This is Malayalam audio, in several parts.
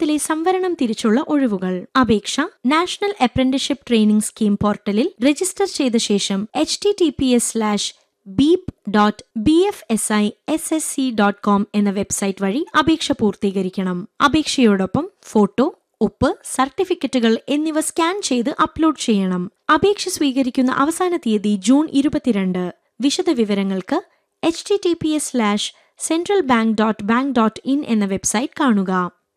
കേരളത്തിലെ സംവരണം തിരിച്ചുള്ള ഒഴിവുകൾ അപേക്ഷ നാഷണൽ അപ്രന്റിഷിപ്പ് ട്രെയിനിംഗ് സ്കീം പോർട്ടലിൽ രജിസ്റ്റർ ചെയ്ത ശേഷം H T T P S slash beep dot B F S I S S C dot com എന്ന വെബ്സൈറ്റ് വഴി അപേക്ഷ പൂർത്തീകരിക്കണം അപേക്ഷയോടൊപ്പം ഫോട്ടോ ഒപ്പ് സർട്ടിഫിക്കറ്റുകൾ എന്നിവ സ്കാൻ ചെയ്ത് അപ്ലോഡ് ചെയ്യണം അപേക്ഷ സ്വീകരിക്കുന്ന അവസാന തീയതി ജൂൺ ഇരുപത്തിരണ്ട് വിശദ വിവരങ്ങൾക്ക് H T T P S slash central bank dot bank dot in എന്ന വെബ്സൈറ്റ് കാണുക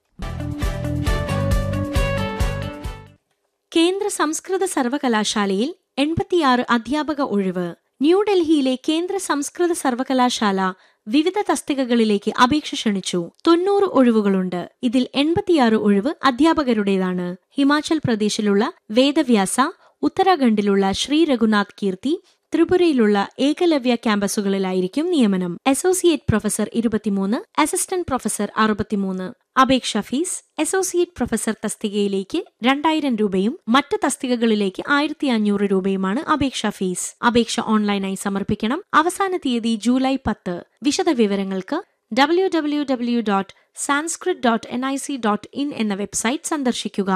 കേന്ദ്ര സംസ്കൃത സർവകലാശാലയിൽ എൺപത്തിയാറ് അധ്യാപക ഒഴിവ് ന്യൂഡൽഹിയിലെ കേന്ദ്ര സംസ്കൃത സർവകലാശാല വിവിധ തസ്തികകളിലേക്ക് അപേക്ഷ ക്ഷണിച്ചു തൊണ്ണൂറ് ഒഴിവുകളുണ്ട് ഇതിൽ എൺപത്തിയാറ് ഒഴിവ് അധ്യാപകരുടേതാണ് ഹിമാചൽ പ്രദേശിലുള്ള വേദവ്യാസ ഉത്തരാഖണ്ഡിലുള്ള ശ്രീ രഘുനാഥ് കീർത്തി ത്രിപുരയിലുള്ള ഏകലവ്യ ക്യാമ്പസുകളിലായിരിക്കും നിയമനം അസോസിയേറ്റ് പ്രൊഫസർ ഇരുപത്തിമൂന്ന് അസിസ്റ്റന്റ് പ്രൊഫസർ അറുപത്തിമൂന്ന് അപേക്ഷാ ഫീസ് അസോസിയേറ്റ് പ്രൊഫസർ തസ്തികയിലേക്ക് രണ്ടായിരം രൂപയും മറ്റ് തസ്തികകളിലേക്ക് ആയിരത്തി അഞ്ഞൂറ് രൂപയുമാണ് അപേക്ഷാ ഫീസ് അപേക്ഷ ഓൺലൈനായി സമർപ്പിക്കണം അവസാന തീയതി ജൂലൈ പത്ത് വിശദ വിവരങ്ങൾക്ക് W W W dot sanskrit dot N I C dot in എന്ന വെബ്സൈറ്റ് സന്ദർശിക്കുക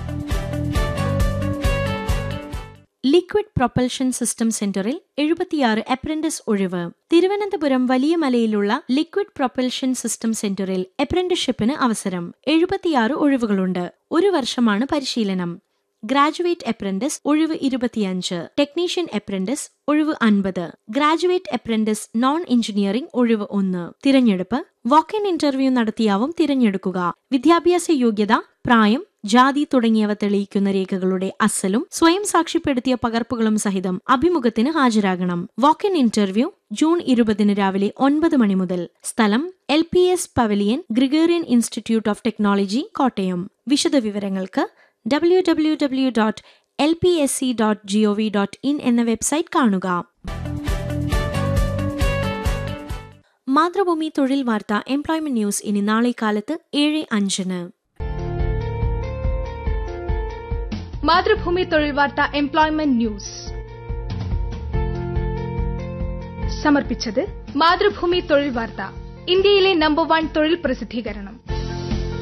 ലിക്വിഡ് പ്രൊപ്പൽഷൻ സിസ്റ്റം സെന്ററിൽ എഴുപത്തിയാറ് അപ്രന്റിസ് ഒഴിവ് തിരുവനന്തപുരം വലിയ മലയിലുള്ള ലിക്വിഡ് പ്രൊപ്പൽഷൻ സിസ്റ്റം സെന്ററിൽ അപ്രന്റിഷിപ്പിന് അവസരം എഴുപത്തിയാറ് ഒഴിവുകളുണ്ട് ഒരു വർഷമാണ് പരിശീലനം ഗ്രാജുവേറ്റ് അപ്രന്റിസ് ഒഴിവ് ഇരുപത്തിയഞ്ച് ടെക്നീഷ്യൻ അപ്രന്റിസ് ഒഴിവ് അൻപത് ഗ്രാജുവേറ്റ് അപ്രന്റിസ് നോൺ എഞ്ചിനീയറിംഗ് ഒഴിവ് ഒന്ന് തിരഞ്ഞെടുപ്പ് വാക്ക് ഇൻ ഇന്റർവ്യൂ നടത്തിയാവും തിരഞ്ഞെടുക്കുക വിദ്യാഭ്യാസ യോഗ്യത പ്രായം ജാതി തുടങ്ങിയവ തെളിയിക്കുന്ന രേഖകളുടെ അസലും സ്വയം സാക്ഷ്യപ്പെടുത്തിയ പകർപ്പുകളും സഹിതം അഭിമുഖത്തിന് ഹാജരാകണം വാക്ക് ഇൻ ഇന്റർവ്യൂ ജൂൺ ഇരുപതിന് രാവിലെ ഒൻപത് മണി മുതൽ സ്ഥലം L P S pavilion Gregorian institute of technology Kottayam വിശദ വിവരങ്ങൾക്ക് W W W dot L P S C dot G O V dot in എന്ന വെബ്സൈറ്റ് കാണുക മാതൃഭൂമി തൊഴിൽ വാർത്ത എംപ്ലോയ്മെന്റ് ന്യൂസ് ഇനി നാളെ കാലത്ത് ഏഴ് അഞ്ചിന് മാതൃഭൂമി തൊഴിൽ വാർത്ത എംപ്ലോയ്മെന്റ് ന്യൂസ് സമർപ്പിച്ചത് മാതൃഭൂമി തൊഴിൽ വാർത്ത ഇന്ത്യയിലെ നമ്പർ വൺ തൊഴിൽ പ്രസിദ്ധീകരണം